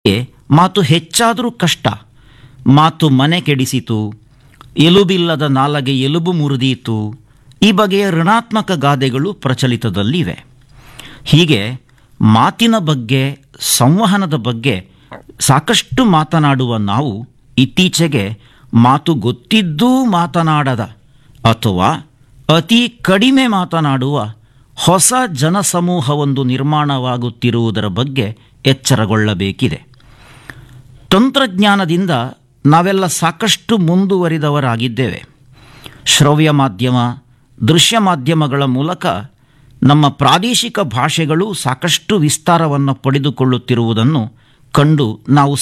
ಗೆ ಮಾತು ಹೆಚ್ಚಾದರೂ ಕಷ್ಟ ಮಾತು ಮನೆ ಕೆಡಿಸಿತು ಎಲುಬಿಲ್ಲದ ನಾಲಗೆ ಎಲುಬು ಮುರಿದೀತು ಈ ಬಗೆಯ ಋಣಾತ್ಮಕ ಗಾದೆಗಳು ಪ್ರಚಲಿತದಲ್ಲಿವೆ ಹೀಗೆ ಮಾತಿನ ಬಗ್ಗೆ ಸಂವಹನದ ಬಗ್ಗೆ ಸಾಕಷ್ಟು ಮಾತನಾಡುವ ನಾವು ಇತ್ತೀಚೆಗೆ ಮಾತು ಗೊತ್ತಿದ್ದೂ ಮಾತನಾಡದ ಅಥವಾ ಅತಿ ಕಡಿಮೆ ಮಾತನಾಡುವ ಹೊಸ ಜನಸಮೂಹವೊಂದು ನಿರ್ಮಾಣವಾಗುತ್ತಿರುವುದರ ಬಗ್ಗೆ ಎಚ್ಚರಗೊಳ್ಳಬೇಕಿದೆ ತಂತ್ರಜ್ಞಾನದಿಂದ ನಾವೆಲ್ಲ ಸಾಕಷ್ಟು ಮುಂದುವರಿದವರಾಗಿದ್ದೇವೆ ಶ್ರವ್ಯ ಮಾಧ್ಯಮ ದೃಶ್ಯ ಮಾಧ್ಯಮಗಳ ಮೂಲಕ ನಮ್ಮ ಪ್ರಾದೇಶಿಕ ಭಾಷೆಗಳು ಸಾಕಷ್ಟು ವಿಸ್ತಾರವನ್ನು ಪಡೆದುಕೊಳ್ಳುತ್ತಿರುವುದನ್ನು ಕಂಡು ನಾವು